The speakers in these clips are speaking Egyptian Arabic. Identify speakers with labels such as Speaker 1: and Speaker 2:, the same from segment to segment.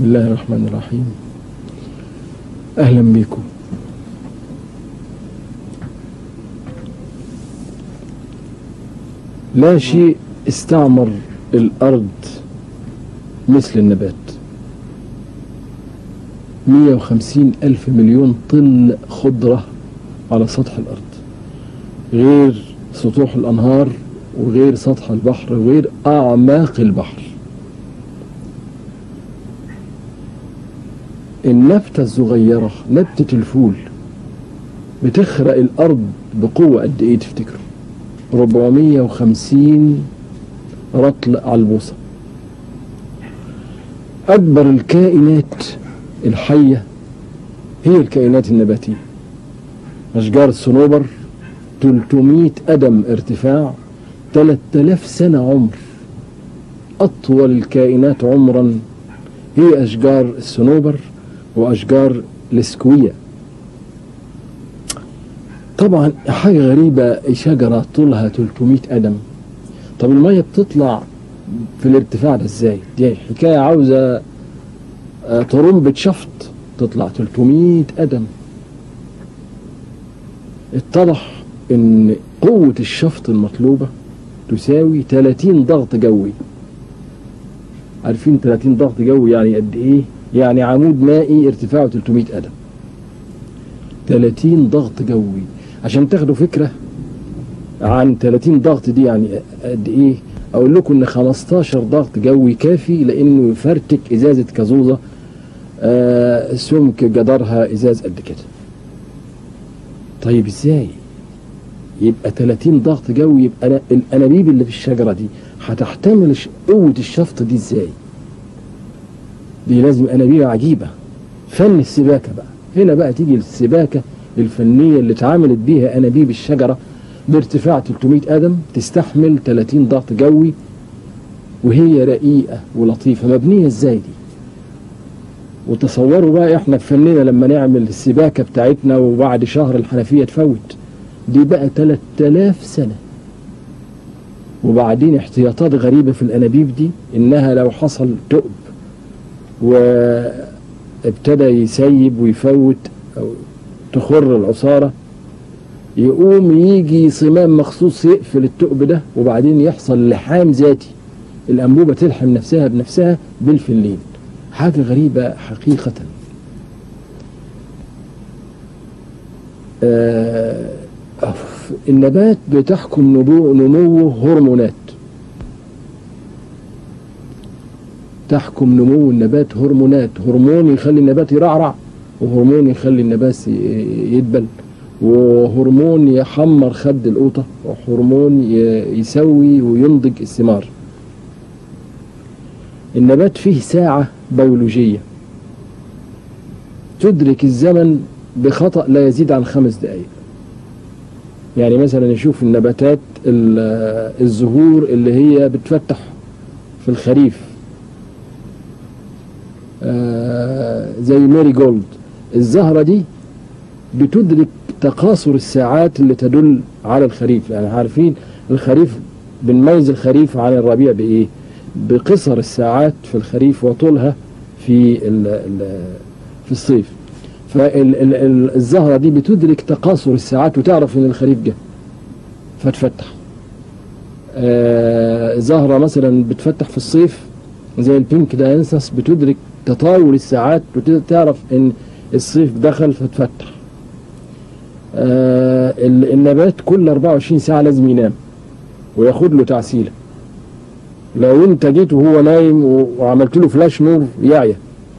Speaker 1: بسم الله الرحمن الرحيم أهلا بكم لا شيء استعمر الأرض مثل النبات 150 ألف مليون طن خضرة على سطح الأرض غير سطوح الأنهار وغير سطح البحر وغير أعماق البحر النبتة الصغيرة نبتة الفول بتخرق الأرض بقوة قد إيه تفتكروا 450 رطل على البوصة أكبر الكائنات الحية هي الكائنات النباتية أشجار الصنوبر 300 قدم ارتفاع 3000 سنة عمر أطول الكائنات عمرا هي أشجار الصنوبر وأشجار السكوية طبعا حاجة غريبة شجرة طولها 300 قدم طب المية بتطلع في الارتفاع ده ازاي دي حكاية عاوزة آه، طرمبة شفط تطلع 300 قدم اتضح ان قوة الشفط المطلوبة تساوي 30 ضغط جوي عارفين 30 ضغط جوي يعني قد ايه يعني عمود مائي ارتفاعه 300 قدم 30 ضغط جوي عشان تاخدوا فكرة عن 30 ضغط دي يعني قد ايه اقول لكم ان 15 ضغط جوي كافي لانه يفرتك ازازة كازوزة آه سمك جدارها ازاز قد كده طيب ازاي يبقى 30 ضغط جوي يبقى أنا الانابيب اللي في الشجرة دي هتحتمل ش- قوة الشفط دي ازاي دي لازم انابيب عجيبة فن السباكة بقى هنا بقى تيجي السباكة الفنية اللي اتعاملت بيها انابيب الشجرة بارتفاع 300 قدم تستحمل 30 ضغط جوي وهي رقيقة ولطيفة مبنية ازاي دي وتصوروا بقى احنا في فننا لما نعمل السباكة بتاعتنا وبعد شهر الحنفية تفوت دي بقى 3000 سنة وبعدين احتياطات غريبة في الأنابيب دي إنها لو حصل تؤب وابتدى يسيب ويفوت أو تخر العصارة يقوم يجي صمام مخصوص يقفل التؤب ده وبعدين يحصل لحام ذاتي الأنبوبة تلحم نفسها بنفسها بالفلين حاجة غريبة حقيقة آه أف- النبات بتحكم نمو نموه هرمونات تحكم نمو النبات هرمونات هرمون يخلي النبات يرعرع وهرمون يخلي النبات ي- يدبل وهرمون يحمر خد القوطة وهرمون ي- يسوي وينضج الثمار النبات فيه ساعة بيولوجية تدرك الزمن بخطأ لا يزيد عن خمس دقائق يعني مثلا نشوف النباتات ال- الزهور اللي هي بتفتح في الخريف آه، زي ماري جولد الزهرة دي بتدرك تقاصر الساعات اللي تدل على الخريف يعني عارفين الخريف بنميز الخريف عن الربيع بإيه بقصر الساعات في الخريف وطولها في ال ال في الصيف فالزهرة دي بتدرك تقاصر الساعات وتعرف ان الخريف جه فتفتح آه زهرة مثلا بتفتح في الصيف زي البينك داينسس بتدرك تطاول الساعات وتعرف ان الصيف دخل فتفتح آه ال- النبات كل 24 ساعة لازم ينام وياخد له تعسيلة لو انت جيت وهو نايم و- وعملت له فلاش نور يعيا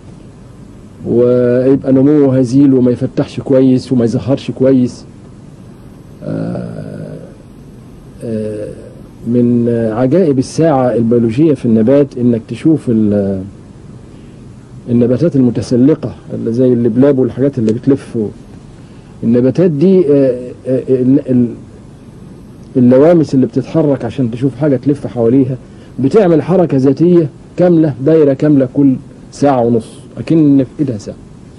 Speaker 1: ويبقى نموه هزيل وما يفتحش كويس وما يظهرش كويس آه، آه، من عجائب الساعة البيولوجية في النبات انك تشوف ال- النباتات المتسلقة اللي زي اللبلاب والحاجات اللي بتلف النباتات دي آه، آه، ال- ال- اللوامس اللي بتتحرك عشان تشوف حاجة تلف حواليها بتعمل حركة ذاتية كاملة دايرة كاملة كل ساعة ونص أكن في إيدها ساعة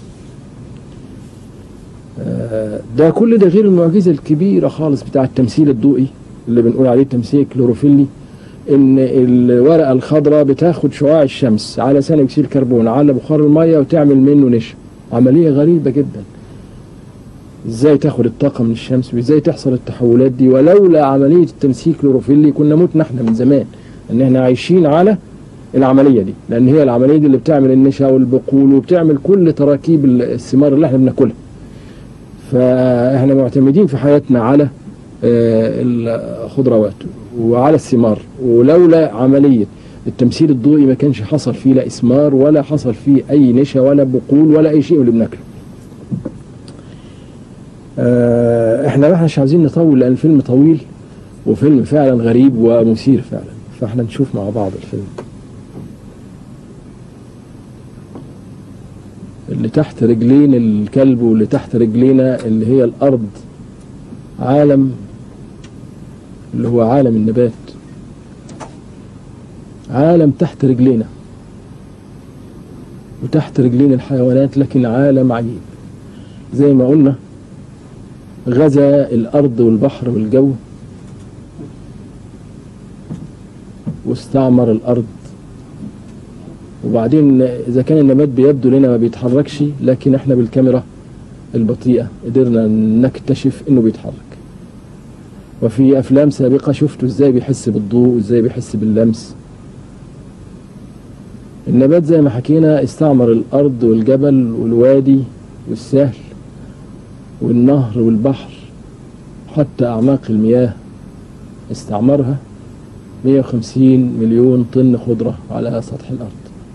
Speaker 1: آه، ده كل ده غير المعجزة الكبيرة خالص بتاع التمثيل الضوئي اللي بنقول عليه التمثيل الكلوروفيلي ان الورقه الخضراء بتاخد شعاع الشمس على ثاني اكسيد الكربون على بخار الميه وتعمل منه نشا عمليه غريبه جدا ازاي تاخد الطاقه من الشمس وازاي تحصل التحولات دي ولولا عمليه التمسيك كلوروفيلي كنا متنا احنا من زمان ان احنا عايشين على العمليه دي لان هي العمليه دي اللي بتعمل النشا والبقول وبتعمل كل تراكيب الثمار اللي احنا بناكلها فاحنا معتمدين في حياتنا على الخضروات وعلى الثمار ولولا عمليه التمثيل الضوئي ما كانش حصل فيه لا اسمار ولا حصل فيه اي نشا ولا بقول ولا اي شيء من اللي بناكله احنا ما احناش عايزين نطول لان الفيلم طويل وفيلم فعلا غريب ومثير فعلا فاحنا نشوف مع بعض الفيلم اللي تحت رجلين الكلب واللي تحت رجلينا اللي هي الارض عالم اللي هو عالم النبات عالم تحت رجلينا وتحت رجلين الحيوانات لكن عالم عجيب زي ما قلنا غزا الأرض والبحر والجو واستعمر الأرض وبعدين إذا كان النبات بيبدو لنا ما بيتحركش لكن احنا بالكاميرا البطيئة قدرنا نكتشف انه بيتحرك وفي افلام سابقة شفتوا ازاي بيحس بالضوء وازاي بيحس باللمس النبات زي ما حكينا استعمر الارض والجبل والوادي والسهل والنهر والبحر حتى اعماق المياه استعمرها 150 مليون طن خضرة على سطح الارض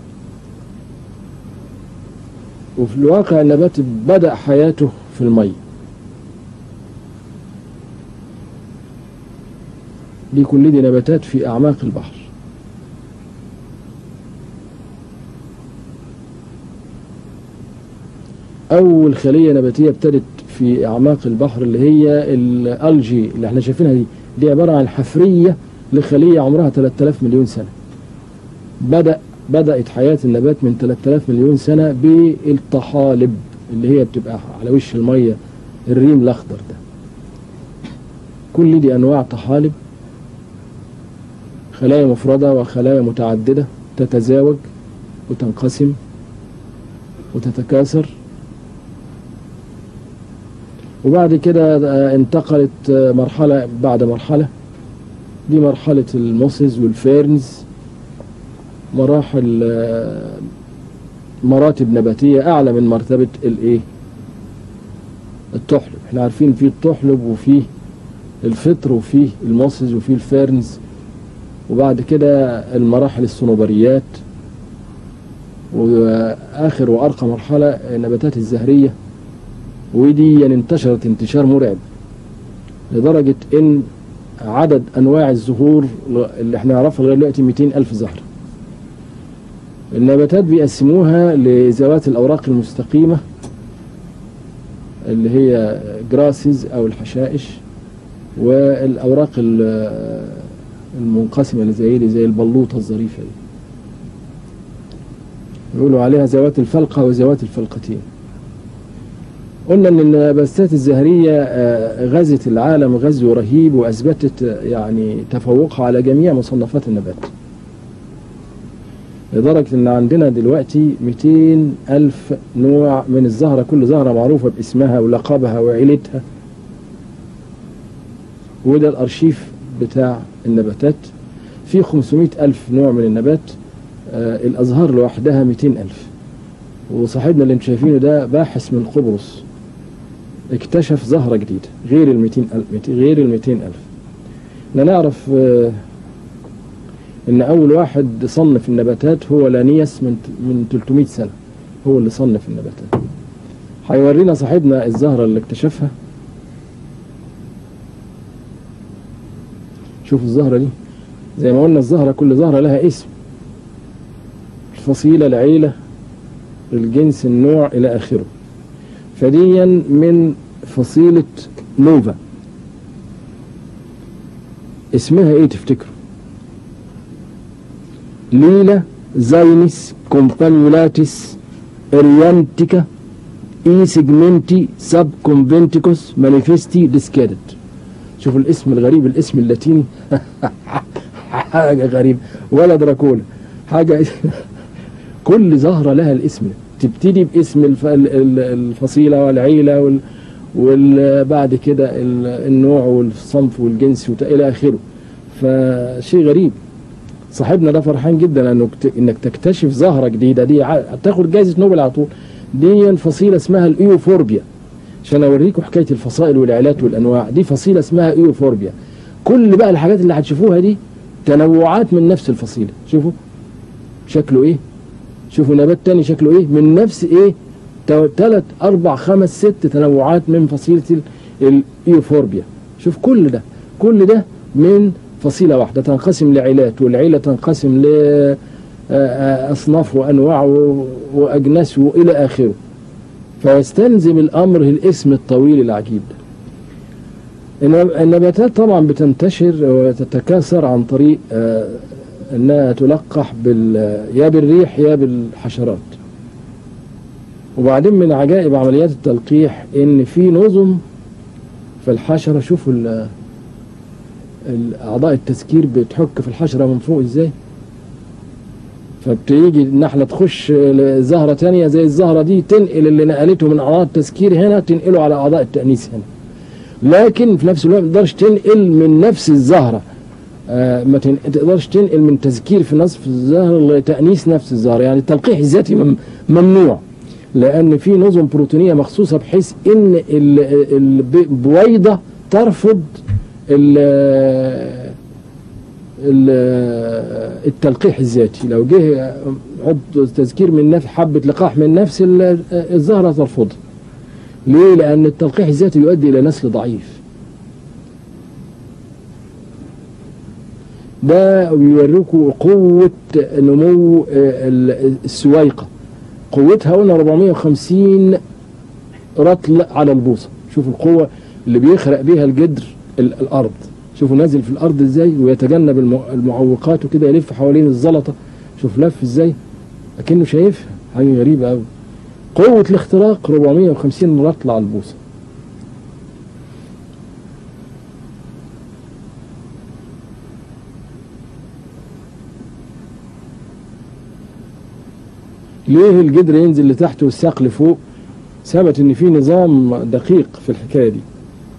Speaker 1: وفي الواقع النبات بدأ حياته في المي دي كل دي نباتات في أعماق البحر أول خلية نباتية ابتدت في أعماق البحر اللي هي الألجي اللي احنا شايفينها دي دي عبارة عن حفرية لخلية عمرها 3000 مليون سنة بدأ بدأت حياة النبات من 3000 مليون سنة بالطحالب اللي هي بتبقى على وش المية الريم الأخضر ده كل دي أنواع طحالب خلايا مفردة وخلايا متعددة تتزاوج وتنقسم وتتكاثر وبعد كده انتقلت مرحلة بعد مرحلة دي مرحلة الموسز والفيرنز مراحل مراتب نباتية أعلى من مرتبة الإيه؟ الطحلب احنا عارفين في الطحلب وفيه الفطر وفيه الموسز وفيه الفيرنز وبعد كده المراحل الصنوبريات وآخر وأرقى مرحلة النباتات الزهرية ودي يعني انتشرت انتشار مرعب لدرجة إن عدد أنواع الزهور اللي احنا نعرفها لغاية دلوقتي 200 ألف زهرة النباتات بيقسموها لذوات الأوراق المستقيمة اللي هي جراسز أو الحشائش والأوراق المنقسمة اللي زي دي زي البلوطة الظريفة دي يقولوا عليها ذوات الفلقة وذوات الفلقتين قلنا ان النباتات الزهرية غزت العالم غزو رهيب واثبتت يعني تفوقها على جميع مصنفات النبات لدرجة ان عندنا دلوقتي 200 الف نوع من الزهرة كل زهرة معروفة باسمها ولقبها وعيلتها وده الارشيف بتاع النباتات في 500 الف نوع من النبات آه الازهار لوحدها 200 الف وصاحبنا اللي انتم شايفينه ده باحث من قبرص اكتشف زهرة جديدة غير ال 200 ألف غير ال 200 ألف احنا نعرف آه ان اول واحد صنف النباتات هو لانياس من من 300 سنة هو اللي صنف النباتات هيورينا صاحبنا الزهرة اللي اكتشفها شوفوا الزهرة دي زي ما قلنا الزهرة كل زهرة لها اسم الفصيلة العيلة الجنس النوع إلى آخره فديا من فصيلة نوفا اسمها ايه تفتكروا ليلا زاينس كومبانيولاتس اريانتيكا اي سيجمنتي سب كونفنتيكوس مانيفستي ديسكادت شوفوا الاسم الغريب الاسم اللاتيني حاجة غريبة ولا دراكولا حاجة كل زهرة لها الاسم تبتدي باسم الف- ال- ال- الفصيلة والعيلة وال وبعد كده ال- النوع والصنف والجنس وت- إلى آخره فشيء غريب صاحبنا ده فرحان جدا انك ت- انك تكتشف زهره جديده دي ع- هتاخد جائزه نوبل على طول دي فصيله اسمها الايوفوربيا عشان اوريكم حكايه الفصائل والعيلات والانواع دي فصيله اسمها ايوفوربيا كل بقى الحاجات اللي هتشوفوها دي تنوعات من نفس الفصيله شوفوا شكله ايه شوفوا نبات تاني شكله ايه من نفس ايه ثلاث اربع خمس ست تنوعات من فصيله ال- الايوفوربيا شوف كل ده كل ده من فصيله واحده تنقسم لعيلات والعيله تنقسم لاصناف وانواع و- واجناس والى اخره فيستلزم الامر الاسم الطويل العجيب ده النب- النباتات طبعا بتنتشر وتتكاثر عن طريق آه، انها تلقح بال يا بالريح يا بالحشرات وبعدين من عجائب عمليات التلقيح ان في نظم في الحشره شوفوا ال- ال- اعضاء التسكير بتحك في الحشره من فوق ازاي فبتيجي النحله تخش زهره تانية زي الزهره دي تنقل اللي نقلته من اعضاء التسكير هنا تنقله على اعضاء التانيث هنا لكن في نفس الوقت ما تقدرش تنقل من نفس الزهره آه، ما تن- تقدرش تنقل من تذكير في نصف الزهر لتأنيث نفس الزهر يعني التلقيح الذاتي مم- ممنوع لأن في نظم بروتينية مخصوصة بحيث إن ال- ال- البويضة ترفض ال ال- التلقيح الذاتي لو جه عضو تذكير من نفس حبة لقاح من نفس ال- الزهرة ترفضها ليه؟ لأن التلقيح الذاتي يؤدي إلى نسل ضعيف ده بيوريكم قوة نمو آه، ال- السويقة قوتها قلنا 450 رطل على البوصة شوفوا القوة اللي بيخرق بيها الجدر ال- الأرض شوفوا نازل في الأرض ازاي ويتجنب الم- المعوقات وكده يلف حوالين الزلطة شوف لف ازاي أكنه شايفها حاجة غريبة أوي قوة الاختراق 450 رطل على البوصة ليه الجدر ينزل لتحت والساق لفوق ثبت ان في نظام دقيق في الحكايه دي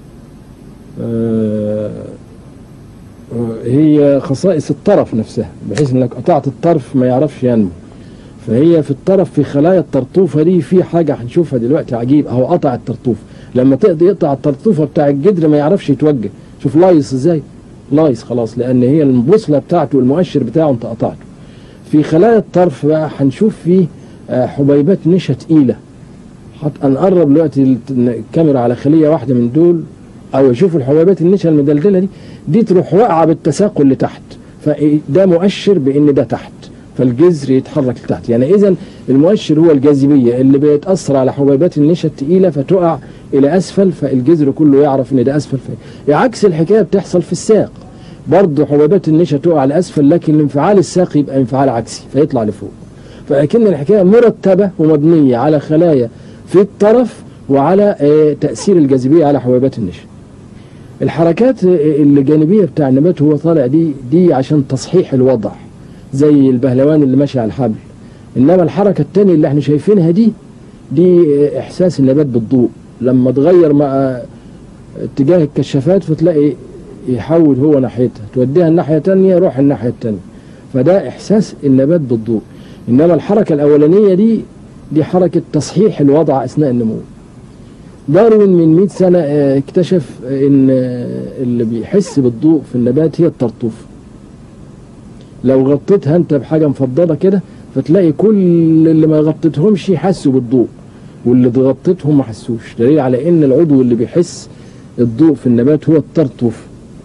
Speaker 1: آه، آه، هي خصائص الطرف نفسها بحيث انك قطعت الطرف ما يعرفش ينمو فهي في الطرف في خلايا الطرطوفه دي في حاجه هنشوفها دلوقتي عجيب اهو قطع الطرطوف لما تقضي يقطع الطرطوفه بتاع الجدر ما يعرفش يتوجه شوف لايص ازاي لايص خلاص لان هي البوصله بتاعته والمؤشر بتاعه انت قطعته في خلايا الطرف بقى هنشوف فيه آه، حبيبات نشا تقيله حط نقرب دلوقتي الت- الكاميرا على خليه واحده من دول او يشوفوا الحبيبات النشا المدلدله دي دي تروح واقعه بالتساقل لتحت فده مؤشر بان ده تحت فالجذر يتحرك لتحت يعني اذا المؤشر هو الجاذبيه اللي بيتاثر على حبيبات النشا الثقيله فتقع الى اسفل فالجذر كله يعرف ان ده اسفل في عكس الحكايه بتحصل في الساق برضه حبيبات النشا تقع لاسفل لكن الانفعال الساقي يبقى انفعال عكسي فيطلع لفوق فلكن الحكايه مرتبه ومبنيه على خلايا في الطرف وعلى آه، تاثير الجاذبيه على حبيبات النشا الحركات آه، الجانبيه بتاع النبات وهو طالع دي دي عشان تصحيح الوضع زي البهلوان اللي ماشي على الحبل انما الحركه الثانيه اللي احنا شايفينها دي دي آه، احساس النبات بالضوء لما تغير مع اتجاه الكشافات فتلاقي يحول هو ناحيتها توديها الناحيه الثانيه يروح الناحيه الثانيه فده احساس النبات بالضوء انما الحركه الاولانيه دي دي حركه تصحيح الوضع اثناء النمو داروين من 100 سنه آه، اكتشف ان آه، اللي بيحس بالضوء في النبات هي الطرطوف لو غطيتها انت بحاجه مفضله كده فتلاقي كل اللي ما غطيتهمش حسوا بالضوء واللي غطيتهم ما حسوش دليل على ان العضو اللي بيحس الضوء في النبات هو الطرطوف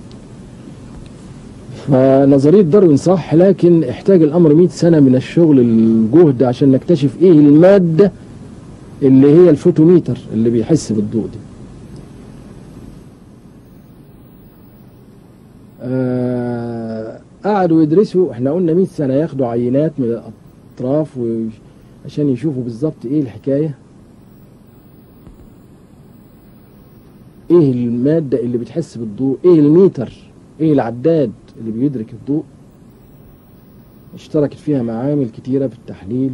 Speaker 1: فنظرية داروين صح لكن احتاج الأمر 100 سنة من الشغل الجهد عشان نكتشف إيه المادة اللي هي الفوتوميتر اللي بيحس بالضوء دي آه قعدوا يدرسوا احنا قلنا 100 سنة ياخدوا عينات من الأطراف و- عشان يشوفوا بالظبط إيه الحكاية إيه المادة اللي بتحس بالضوء إيه الميتر إيه العداد اللي بيدرك الضوء اشتركت فيها معامل كتيرة في التحليل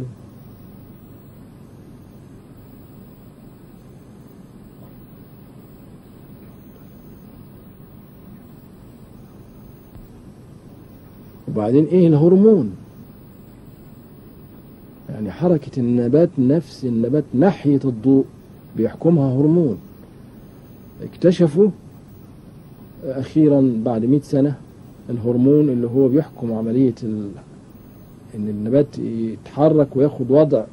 Speaker 1: وبعدين ايه الهرمون يعني حركة النبات نفس النبات ناحية الضوء بيحكمها هرمون اكتشفوا أخيرا بعد مئة سنة الهرمون اللي هو بيحكم عملية ال... إن النبات يتحرك وياخد وضع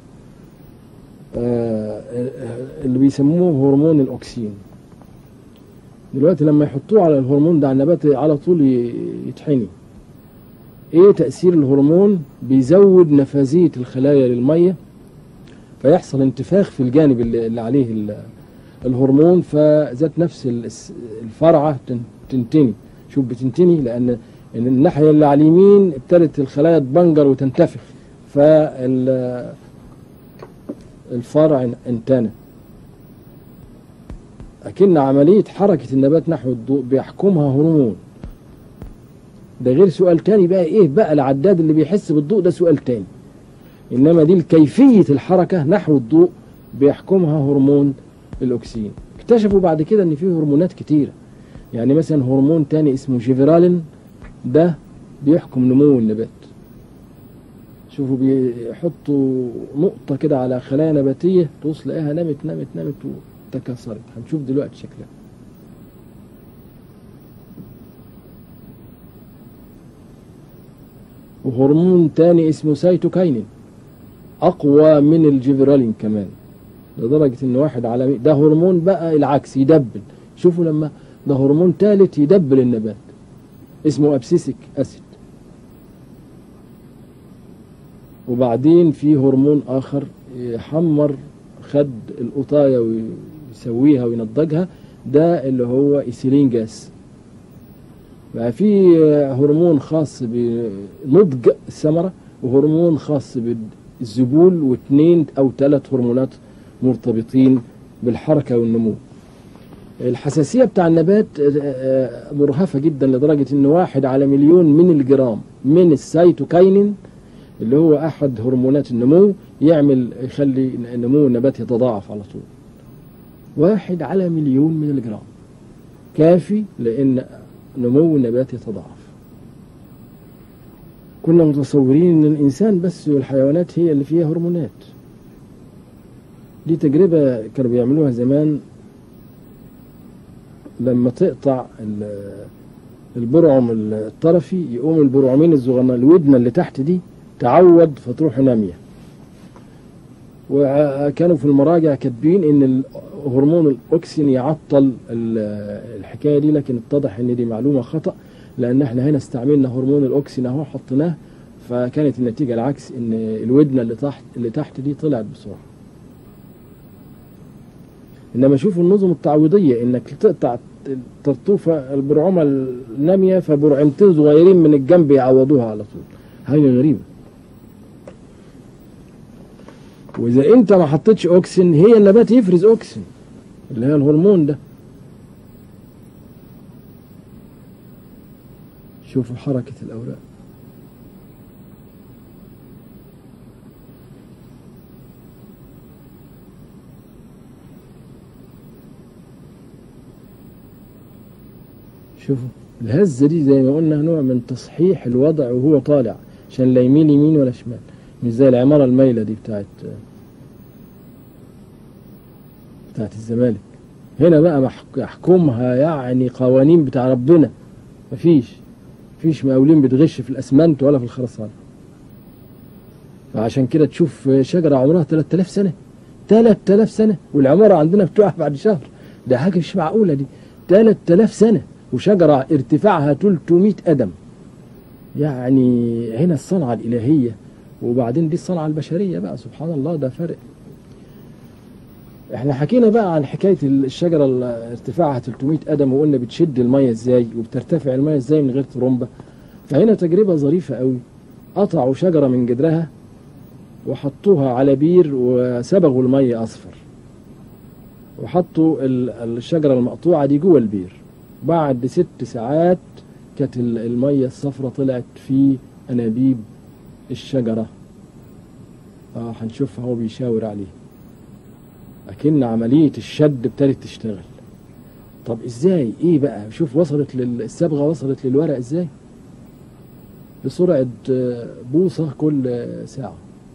Speaker 1: آه اللي بيسموه هرمون الأكسين دلوقتي لما يحطوه على الهرمون ده على النبات على طول يتحني ايه تأثير الهرمون بيزود نفاذية الخلايا للمية فيحصل انتفاخ في الجانب اللي عليه الهرمون فذات نفس الفرعة تنتني شوف بتنتني لأن الناحية اللي على اليمين ابتدت الخلايا تبنجر وتنتفخ فالفرع انتنى أكن عملية حركة النبات نحو الضوء بيحكمها هرمون ده غير سؤال تاني بقى ايه بقى العداد اللي بيحس بالضوء ده سؤال تاني انما دي كيفية الحركة نحو الضوء بيحكمها هرمون الاكسين اكتشفوا بعد كده ان في هرمونات كتيرة يعني مثلا هرمون تاني اسمه جيفرالين ده بيحكم نمو النبات شوفوا بيحطوا نقطة كده على خلايا نباتية تبص تلاقيها نمت نمت نمت وتكاثرت هنشوف دلوقتي شكلها وهرمون تاني اسمه سيتوكاينين اقوى من الجيفرالين كمان لدرجة ان واحد على ده هرمون بقى العكس يدبل شوفوا لما ده هرمون ثالث يدبل النبات اسمه ابسيسيك اسيد وبعدين في هرمون اخر يحمر خد القطاية ويسويها وينضجها ده اللي هو ايثيلين جاس بقى في هرمون خاص بنضج الثمرة وهرمون خاص بالذبول واثنين أو ثلاث هرمونات مرتبطين بالحركة والنمو الحساسية بتاع النبات مرهفة جدا لدرجة ان واحد على مليون من الجرام من السيتوكاينين اللي هو احد هرمونات النمو يعمل يخلي نمو النبات يتضاعف على طول واحد على مليون من الجرام كافي لان نمو النبات يتضاعف كنا متصورين ان الانسان بس والحيوانات هي اللي فيها هرمونات دي تجربة كانوا بيعملوها زمان لما تقطع البرعم الطرفي يقوم البرعمين الصغنن الودنة اللي تحت دي تعود فتروح نامية وكانوا في المراجع كاتبين ان هرمون الاكسين يعطل الحكايه دي لكن اتضح ان دي معلومه خطا لان احنا هنا استعملنا هرمون الاكسين اهو حطيناه فكانت النتيجه العكس ان الودنه اللي تحت اللي تحت دي طلعت بسرعه انما شوفوا النظم التعويضيه انك تقطع الطرطوفه البرعمه الناميه فبرعمتين صغيرين من الجنب يعوضوها على طول حاجه غريبه واذا انت ما حطيتش اوكسين هي النبات يفرز اوكسين اللي هي الهرمون ده شوفوا حركة الأوراق شوفوا الهزة دي زي ما قلنا نوع من تصحيح الوضع وهو طالع عشان لا يميل يمين ولا شمال مش زي العمارة المايلة دي بتاعت بتاعت الزمالك هنا بقى يحكمها يعني قوانين بتاع ربنا مفيش مفيش مقاولين بتغش في الاسمنت ولا في الخرسانه فعشان كده تشوف شجره عمرها 3000 سنه 3000 سنه والعماره عندنا بتقع بعد شهر ده حاجه مش معقوله دي 3000 سنه وشجره ارتفاعها 300 قدم يعني هنا الصنعه الالهيه وبعدين دي الصنعه البشريه بقى سبحان الله ده فرق احنا حكينا بقى عن حكايه الشجره اللي ارتفاعها 300 قدم وقلنا بتشد الميه ازاي وبترتفع الميه ازاي من غير ترمبه فهنا تجربه ظريفه قوي قطعوا شجره من جدرها وحطوها على بير وسبغوا الميه اصفر وحطوا الشجره المقطوعه دي جوه البير بعد ست ساعات كانت الميه الصفراء طلعت في انابيب الشجرة اه هنشوفها هو بيشاور عليه أكن عملية الشد ابتدت تشتغل طب ازاي ايه بقى شوف وصلت لل... الصبغة وصلت للورق ازاي بسرعة آه، بوصة كل آه، ساعة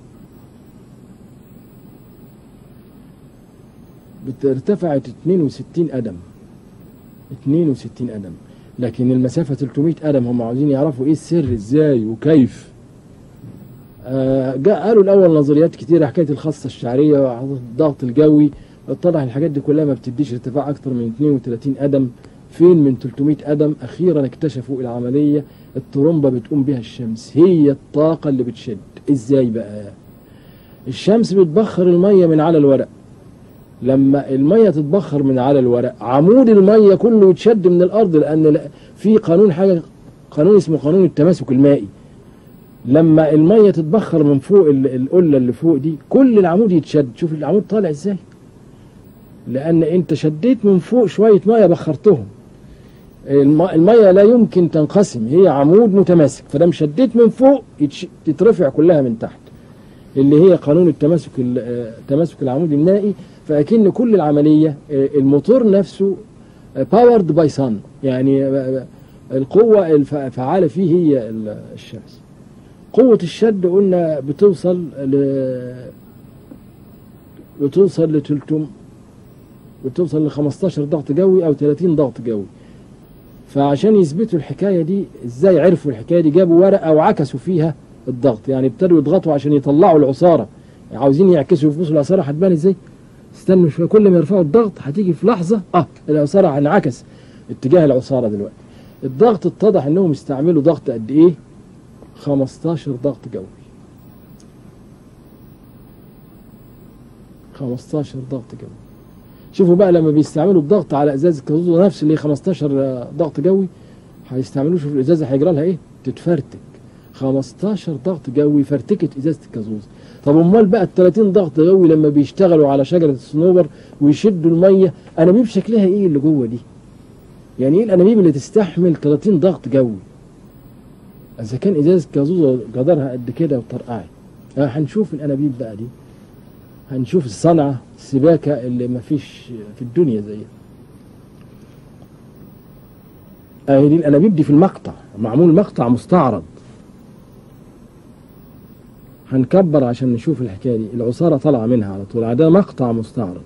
Speaker 1: بت- ارتفعت 62 قدم 62 قدم لكن المسافة 300 قدم هم عاوزين يعرفوا ايه السر ازاي وكيف آه جاء قالوا الاول نظريات كتيرة حكاية الخاصة الشعرية والضغط الجوي اتضح الحاجات دي كلها ما بتديش ارتفاع اكتر من 32 قدم فين من 300 قدم اخيرا اكتشفوا العملية الطرمبة بتقوم بها الشمس هي الطاقة اللي بتشد ازاي بقى الشمس بتبخر المية من على الورق لما المية تتبخر من على الورق عمود المية كله يتشد من الأرض لأن لا- في قانون حاجة قانون اسمه قانون التماسك المائي لما المية تتبخر من فوق ال- القلة اللي فوق دي كل العمود يتشد شوف العمود طالع ازاي لأن أنت شديت من فوق شوية مية بخرتهم الم- المية لا يمكن تنقسم هي عمود متماسك فلما شديت من فوق يتش- تترفع كلها من تحت اللي هي قانون التماسك ال- آه، تماسك العمود المائي فأكن كل العملية آه، الموتور نفسه باورد باي سان يعني آه، آه، القوة الفعالة فيه هي ال- الشمس قوة الشد قلنا بتوصل ل بتوصل ل 300 بتوصل ل 15 ضغط جوي أو 30 ضغط جوي فعشان يثبتوا الحكاية دي ازاي عرفوا الحكاية دي جابوا ورقة وعكسوا فيها الضغط يعني ابتدوا يضغطوا عشان يطلعوا العصارة عاوزين يعكسوا يفوزوا العصارة هتبان ازاي استنوا شوية كل ما يرفعوا الضغط هتيجي في لحظة اه العصارة هنعكس اتجاه العصارة دلوقتي الضغط اتضح انهم استعملوا ضغط قد ايه 15 ضغط جوي 15 ضغط جوي شوفوا بقى لما بيستعملوا الضغط على ازاز الكازوزه نفس اللي هي 15 ضغط جوي هيستعملوه شوف الازازه هيجرى لها ايه تتفرتك 15 ضغط جوي فرتكت ازازه الكازوزه طب امال بقى ال 30 ضغط جوي لما بيشتغلوا على شجره الصنوبر ويشدوا الميه انابيب شكلها ايه اللي جوه دي يعني ايه الانابيب اللي تستحمل 30 ضغط جوي اذا كان ازازه كازوزه قدرها قد كده وطرقعت آه هنشوف الانابيب بقى دي هنشوف الصنعه السباكه اللي ما فيش في الدنيا زيها اهي دي الانابيب دي في المقطع معمول مقطع مستعرض هنكبر عشان نشوف الحكايه دي العصاره طالعه منها على طول ده مقطع مستعرض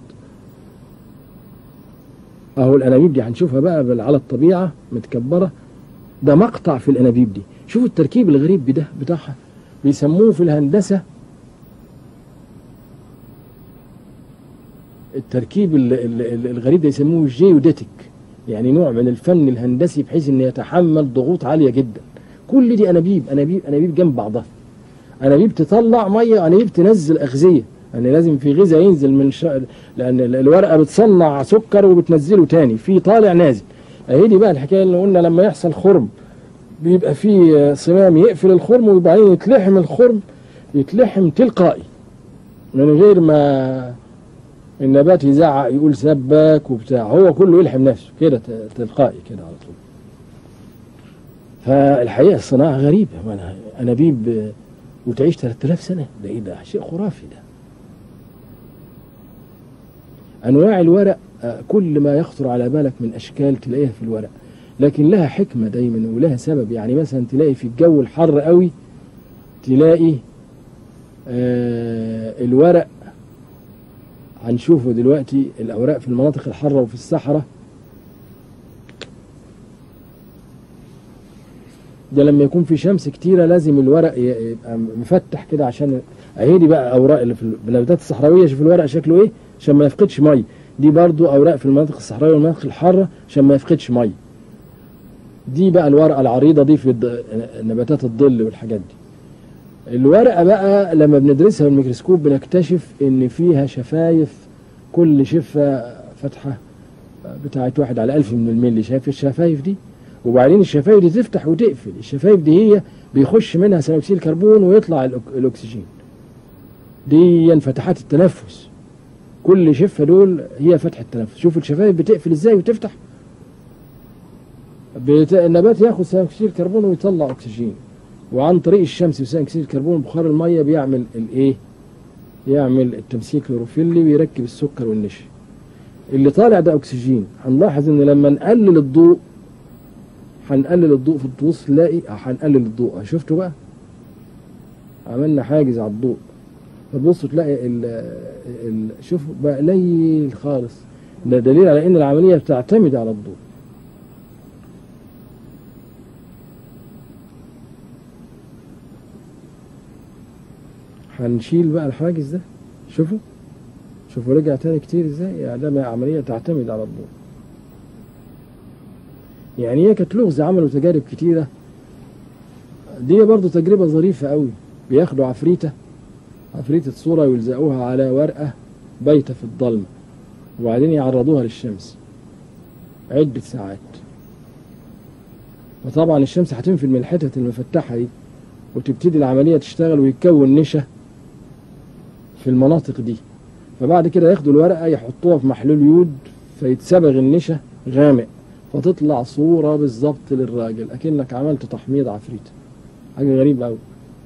Speaker 1: اهو الانابيب دي هنشوفها بقى بال- على الطبيعه متكبره ده مقطع في الانابيب دي شوفوا التركيب الغريب بده بتاعها بيسموه في الهندسه التركيب ال- ال- ال- الغريب ده يسموه جيوديتك يعني نوع من الفن الهندسي بحيث انه يتحمل ضغوط عاليه جدا كل دي انابيب انابيب انابيب جنب بعضها انابيب تطلع ميه انابيب تنزل اغذيه يعني لازم في غذاء ينزل من ش... لان ال- الورقه بتصنع سكر وبتنزله تاني في طالع نازل اهي دي بقى الحكايه اللي قلنا لما يحصل خرم بيبقى في صمام يقفل الخرم وبعدين يتلحم الخرم يتلحم تلقائي من غير ما النبات يزعق يقول سباك وبتاع هو كله يلحم نفسه كده ت- تلقائي كده على طول فالحقيقه الصناعه غريبه ما أنا- انابيب آه، وتعيش 3000 سنه ده ايه ده شيء خرافي ده انواع الورق آه، كل ما يخطر على بالك من اشكال تلاقيها في الورق لكن لها حكمه دايما ولها سبب يعني مثلا تلاقي في الجو الحر قوي تلاقي آه الورق هنشوفه دلوقتي الاوراق في المناطق الحاره وفي الصحراء ده لما يكون في شمس كتيره لازم الورق ي- يبقى مفتح كده عشان اهي دي بقى اوراق اللي في البلدات الصحراويه شوف الورق شكله ايه عشان ما يفقدش ميه دي برضو اوراق في المناطق الصحراويه والمناطق الحاره عشان ما يفقدش ميه دي بقى الورقه العريضه دي في الض- نباتات الظل والحاجات دي الورقه بقى لما بندرسها بالميكروسكوب بنكتشف ان فيها شفايف كل شفه فتحه بتاعت واحد على ألف من الملي شايف الشفايف دي وبعدين الشفايف دي تفتح وتقفل الشفايف دي هي بيخش منها ثاني اكسيد الكربون ويطلع الأك- الاكسجين دي فتحات التنفس كل شفه دول هي فتح التنفس شوف الشفايف بتقفل ازاي وتفتح بت... النبات ياخد ثاني اكسيد الكربون ويطلع اكسجين وعن طريق الشمس وثاني اكسيد الكربون بخار الميه بيعمل الايه يعمل التمثيل كلوروفيلي ويركب السكر والنشا اللي طالع ده اكسجين هنلاحظ ان لما نقلل الضوء هنقلل الضوء في الطقوس نلاقي هنقلل الضوء شفتوا بقى عملنا حاجز على الضوء فتبصوا تلاقي ال ال شوفوا بقى قليل خالص ده دليل على ان العمليه بتعتمد على الضوء هنشيل بقى الحاجز ده شوفوا شوفوا رجع تاني كتير ازاي يعني ده عمليه تعتمد على الضوء يعني هي كانت لغز عملوا تجارب كتيره دي برضو تجربه ظريفه قوي بياخدوا عفريته عفريتة صورة ويلزقوها على ورقة بايتة في الضلمة وبعدين يعرضوها للشمس عدة ساعات وطبعا الشمس هتنفل من الحتت المفتحة دي وتبتدي العملية تشتغل ويتكون نشا في المناطق دي فبعد كده ياخدوا الورقة يحطوها في محلول يود فيتسبغ النشا غامق فتطلع صورة بالظبط للراجل أكنك عملت تحميض عفريتة حاجة غريبة أوي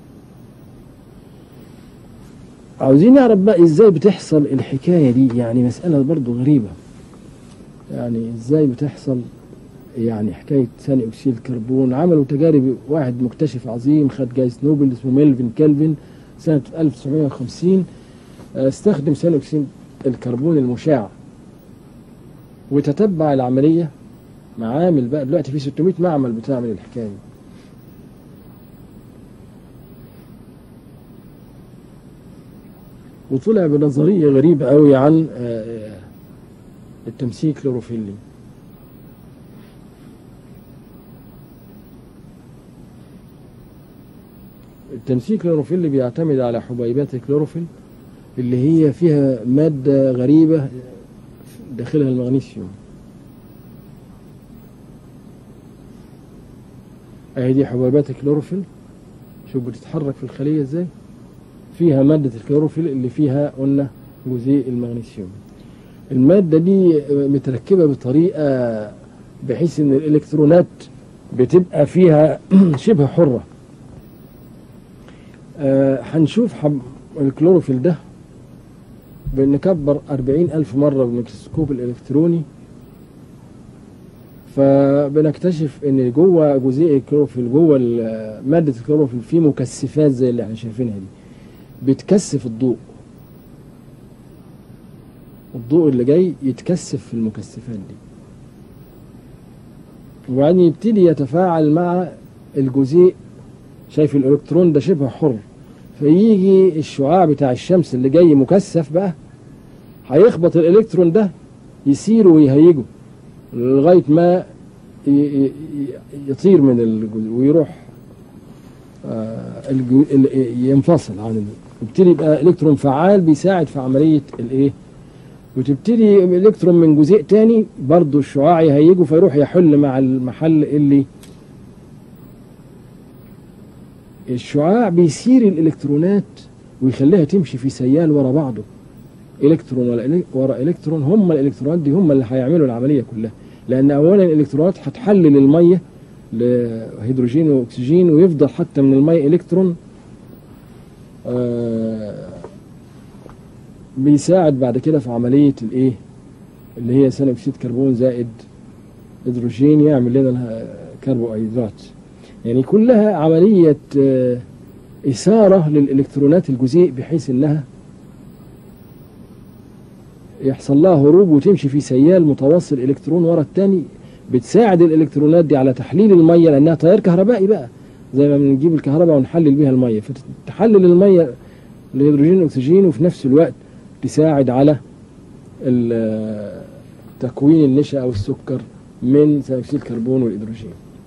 Speaker 1: عاوزين نعرف بقى ازاي بتحصل الحكايه دي يعني مساله برضو غريبه يعني ازاي بتحصل يعني حكايه ثاني اكسيد الكربون عملوا تجارب واحد مكتشف عظيم خد جائزه نوبل اسمه ميلفين كلفن سنه 1950 استخدم ثاني اكسيد الكربون المشع وتتبع العمليه معامل بقى دلوقتي في 600 معمل بتعمل الحكايه دي وطلع بنظرية غريبة قوي عن التمثيل كلوروفيلي التمثيل كلوروفيلي بيعتمد على حبيبات الكلوروفيل اللي هي فيها مادة غريبة داخلها المغنيسيوم اهي دي حبيبات الكلوروفيل شوف بتتحرك في الخلية ازاي فيها مادة الكلوروفيل اللي فيها قلنا جزيء المغنيسيوم المادة دي متركبة بطريقة بحيث ان الالكترونات بتبقى فيها شبه حرة هنشوف حب الكلوروفيل ده بنكبر أربعين ألف مرة بالميكروسكوب الإلكتروني فبنكتشف ان جوه جزيء الكلوروفيل جوه مادة الكلوروفيل فيه مكثفات زي اللي احنا شايفينها دي بتكثف الضوء الضوء اللي جاي يتكثف في المكثفات دي وبعدين يبتدي يتفاعل مع الجزيء شايف الالكترون ده شبه حر فيجي الشعاع بتاع الشمس اللي جاي مكثف بقى هيخبط الالكترون ده يسير ويهيجه لغايه ما يطير من الجزء ويروح ينفصل عن يبتدي يبقى الكترون فعال بيساعد في عمليه الايه وتبتدي الكترون من جزيء تاني برضه الشعاع يهيجه فيروح يحل مع المحل اللي الشعاع بيسير الالكترونات ويخليها تمشي في سيال ورا بعضه الكترون ولا ورا الكترون هم الالكترونات دي هم اللي هيعملوا العمليه كلها لان اولا الالكترونات هتحلل الميه لهيدروجين واكسجين ويفضل حتى من الميه الكترون آه بيساعد بعد كده في عمليه الايه اللي هي ثاني اكسيد كربون زائد هيدروجين يعمل لنا كربوهيدرات يعني كلها عمليه آه اثاره للالكترونات الجزيء بحيث انها يحصل لها هروب وتمشي في سيال متواصل الكترون ورا الثاني بتساعد الالكترونات دي على تحليل الميه لانها تيار كهربائي بقى زي ما بنجيب الكهرباء ونحلل بيها الميه فتحلل الميه الهيدروجين والاكسجين وفي نفس الوقت تساعد على تكوين النشا او السكر من ثاني اكسيد الكربون والهيدروجين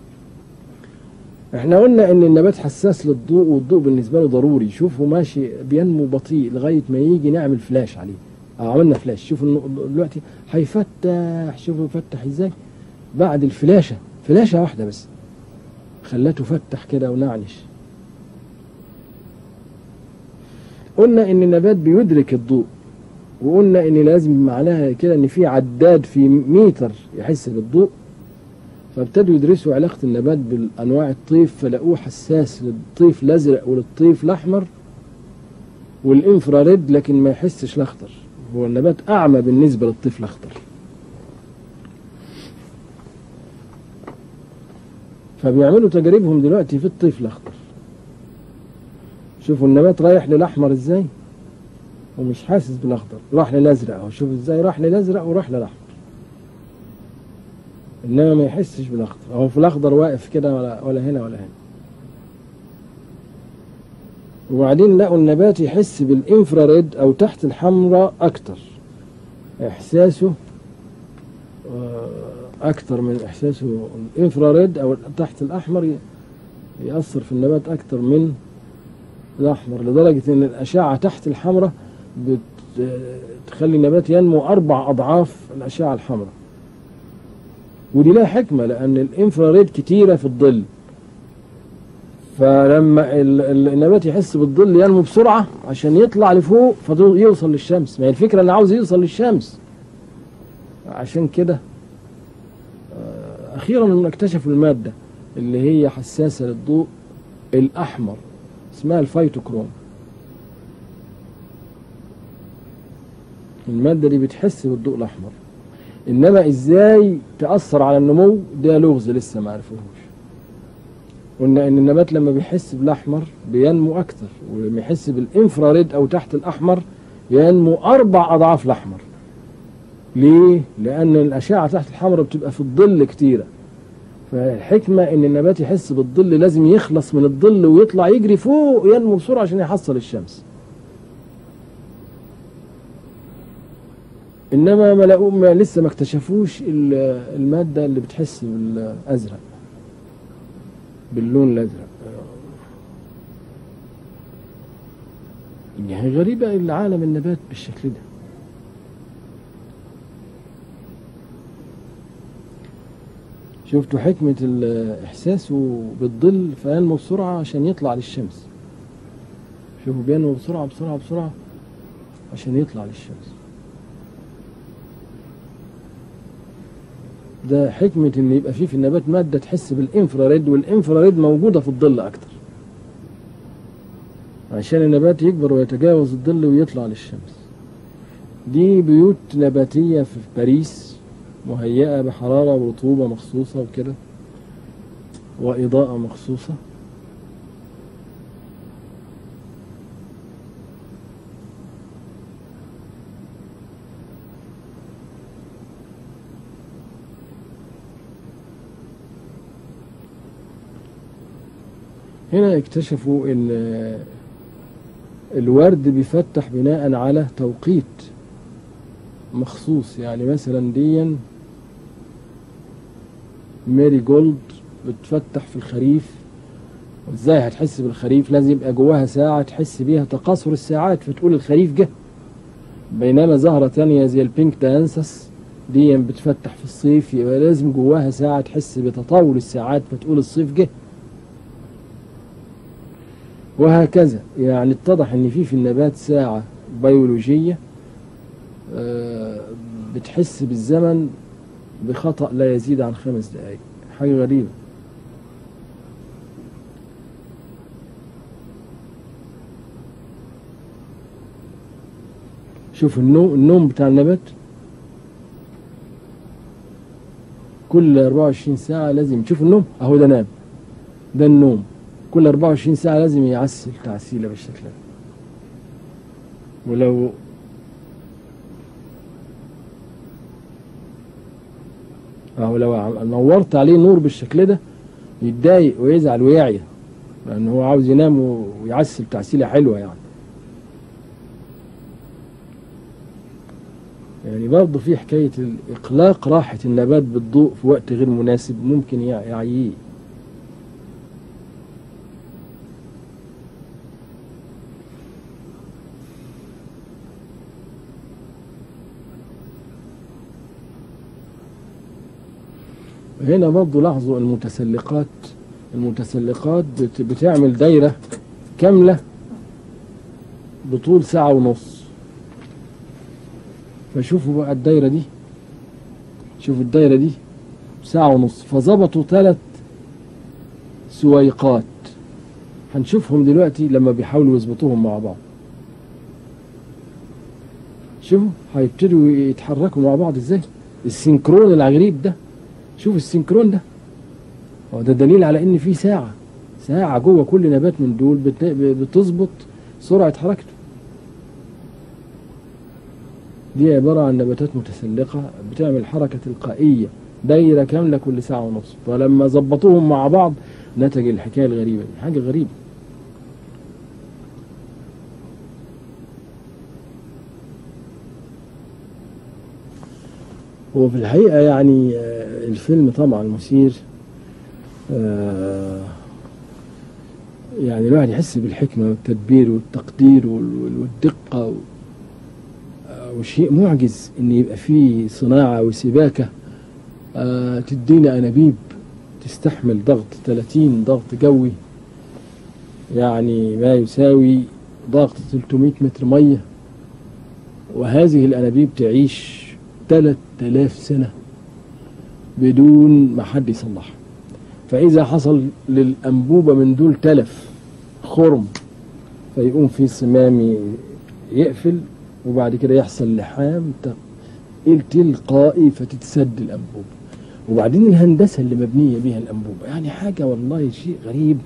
Speaker 1: احنا قلنا ان النبات حساس للضوء والضوء بالنسبه له ضروري شوفوا ماشي بينمو بطيء لغايه ما يجي نعمل فلاش عليه اه عملنا فلاش شوفوا دلوقتي هيفتح شوفوا فتح ازاي بعد الفلاشه فلاشه واحده بس خلته فتح كده ونعنش قلنا ان النبات بيدرك الضوء وقلنا ان لازم معناها كده ان في عداد في ميتر يحس بالضوء فابتدوا يدرسوا علاقة النبات بالأنواع الطيف فلقوه حساس للطيف الأزرق وللطيف الأحمر والإنفراريد لكن ما يحسش الأخضر هو النبات أعمى بالنسبة للطيف الأخضر فبيعملوا تجاربهم دلوقتي في الطيف الأخضر شوفوا النبات رايح للأحمر إزاي ومش حاسس بالأخضر راح للأزرق أهو شوف إزاي راح للأزرق وراح للأحمر انما ما يحسش بالاخضر هو في الاخضر واقف كده ولا, ولا هنا ولا هنا وبعدين لقوا النبات يحس بالانفراريد او تحت الحمراء اكتر احساسه اكتر من احساسه الانفراريد او تحت الاحمر يأثر في النبات اكتر من الاحمر لدرجة ان الاشعة تحت الحمراء بتخلي النبات ينمو اربع اضعاف الاشعة الحمراء ودي لها حكمة لأن الإنفراريد كتيرة في الظل فلما النبات يحس بالظل ينمو بسرعة عشان يطلع لفوق فيوصل للشمس ما هي الفكرة أنه عاوز يوصل للشمس عشان كده أخيرا هم اكتشفوا المادة اللي هي حساسة للضوء الأحمر اسمها الفيتوكروم المادة دي بتحس بالضوء الأحمر انما ازاي تاثر على النمو ده لغز لسه ما عرفوهوش قلنا ان النبات لما بيحس بالاحمر بينمو اكتر ولما يحس بالانفراريد او تحت الاحمر ينمو اربع اضعاف الاحمر ليه لان الاشعه تحت الحمراء بتبقى في الظل كتيره فالحكمه ان النبات يحس بالظل لازم يخلص من الظل ويطلع يجري فوق ينمو بسرعه عشان يحصل الشمس انما ما لقوا ما لسه ما اكتشفوش الماده اللي بتحس بالازرق باللون الازرق يعني غريبه العالم النبات بالشكل ده شفتوا حكمة إحساسه بالظل فينمو بسرعة عشان يطلع للشمس شوفوا بينمو بسرعة بسرعة بسرعة عشان يطلع للشمس ده حكمة ان يبقى فيه في النبات مادة تحس بالانفراريد والانفراريد موجودة في الظل اكتر عشان النبات يكبر ويتجاوز الظل ويطلع للشمس دي بيوت نباتية في باريس مهيئة بحرارة ورطوبة مخصوصة وكده وإضاءة مخصوصة هنا اكتشفوا ان الورد بيفتح بناء على توقيت مخصوص يعني مثلا ديا ميري جولد بتفتح في الخريف وازاي هتحس بالخريف لازم يبقى جواها ساعة تحس بيها تقاصر الساعات فتقول الخريف جه بينما زهرة تانية زي البينك دانسس دي بتفتح في الصيف يبقى لازم جواها ساعة تحس بتطاول الساعات فتقول الصيف جه وهكذا يعني اتضح ان في في النبات ساعة بيولوجية بتحس بالزمن بخطأ لا يزيد عن خمس دقائق حاجة غريبة شوف النوم النوم بتاع النبات كل 24 ساعة لازم تشوف النوم اهو ده نام ده النوم كل 24 ساعة لازم يعسل تعسيلة بالشكل ده ولو أو لو نورت عليه نور بالشكل ده يتضايق ويزعل ويعيا لأن هو عاوز ينام ويعسل تعسيلة حلوة يعني يعني برضه في حكاية إقلاق راحة النبات بالضوء في وقت غير مناسب ممكن يعييه هنا برضه لاحظوا المتسلقات المتسلقات بتعمل دايرة كاملة بطول ساعة ونص فشوفوا بقى الدايرة دي شوفوا الدايرة دي ساعة ونص فظبطوا ثلاث سويقات هنشوفهم دلوقتي لما بيحاولوا يظبطوهم مع بعض شوفوا هيبتدوا يتحركوا مع بعض ازاي السينكرون الغريب ده شوف السينكرون ده هو ده دليل على ان في ساعة ساعة جوه كل نبات من دول بت- بتظبط سرعة حركته دي عبارة عن نباتات متسلقة بتعمل حركة تلقائية دايرة كاملة كل ساعة ونص فلما ظبطوهم مع بعض نتج الحكاية الغريبة دي حاجة غريبة هو في الحقيقة يعني آه، الفيلم طبعا مثير آه، يعني الواحد يحس بالحكمة والتدبير والتقدير وال- وال- والدقة و- آه، وشيء معجز ان يبقى فيه صناعة وسباكة آه، تدينا انابيب تستحمل ضغط 30 ضغط جوي يعني ما يساوي ضغط 300 متر مية وهذه الانابيب تعيش 3000 سنة بدون ما حد يصلحها فإذا حصل للأنبوبة من دول تلف خرم فيقوم في صمام ي- يقفل وبعد كده يحصل لحام ت- تلقائي فتتسد الأنبوبة وبعدين الهندسة اللي مبنية بيها الأنبوبة يعني حاجة والله شيء غريب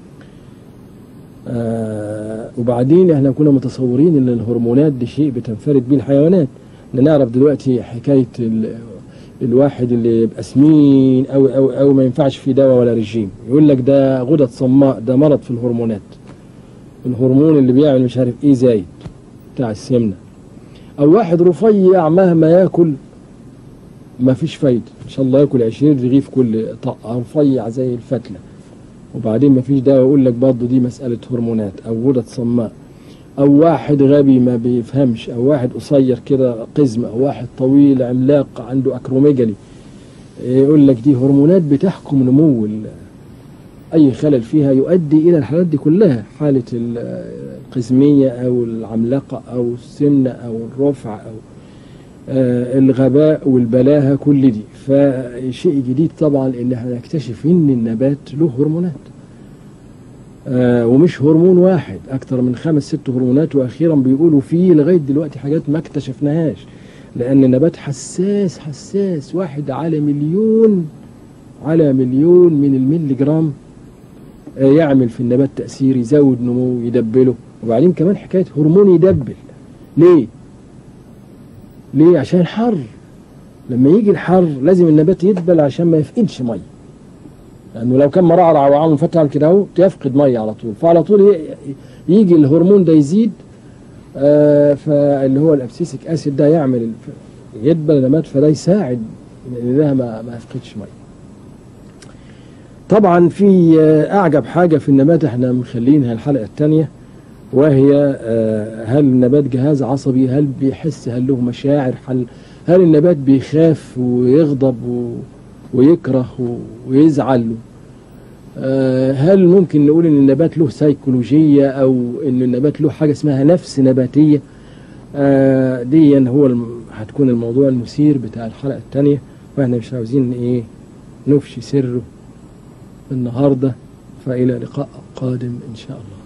Speaker 1: آه وبعدين احنا كنا متصورين ان الهرمونات دي شيء بتنفرد بيه الحيوانات نعرف دلوقتي حكاية ال- الواحد اللي يبقى سمين أو أو أو ما ينفعش فيه دواء ولا رجيم يقول لك ده غدد صماء ده مرض في الهرمونات الهرمون اللي بيعمل مش عارف ايه زايد بتاع السمنة أو واحد رفيع مهما ياكل ما فيش فايدة إن شاء الله ياكل 20 رغيف كل طاقة رفيع زي الفتلة وبعدين ما فيش دواء يقول لك برضه دي مسألة هرمونات أو غدد صماء أو واحد غبي ما بيفهمش أو واحد قصير كده قزم أو واحد طويل عملاق عنده أكروميجالي يقول لك دي هرمونات بتحكم نمو ال- أي خلل فيها يؤدي إلى الحالات دي كلها حالة ال- القزمية أو العملاقة أو السمنة أو الرفع أو آه، الغباء والبلاهة كل دي فشيء جديد طبعا ان احنا نكتشف ان النبات له هرمونات آه، ومش هرمون واحد اكتر من خمس ست هرمونات واخيرا بيقولوا فيه لغايه دلوقتي حاجات ما اكتشفناهاش لان النبات حساس حساس واحد على مليون على مليون من الميلي جرام آه، يعمل في النبات تأثير يزود نمو يدبله وبعدين كمان حكاية هرمون يدبل ليه؟ ليه؟ عشان الحر لما يجي الحر لازم النبات يدبل عشان ما يفقدش ميه لانه لو كان مرعرع وعامل فتح كده اهو تفقد ميه على طول فعلى طول ي- يجي الهرمون ده يزيد آه فاللي هو الابسيسيك اسيد ده يعمل الف- يدبل النبات فده يساعد ان ده ما ما يفقدش ميه طبعا في آه، اعجب حاجه في النبات احنا مخلينها الحلقه الثانيه وهي آه، هل النبات جهاز عصبي هل بيحس هل له مشاعر هل هل النبات بيخاف ويغضب و- ويكره و- ويزعل آه، هل ممكن نقول ان النبات له سيكولوجية او ان النبات له حاجة اسمها نفس نباتية آه، دي هو الم- هتكون الموضوع المثير بتاع الحلقة الثانية واحنا مش عاوزين ايه نفشي سره النهاردة فإلى لقاء قادم إن شاء الله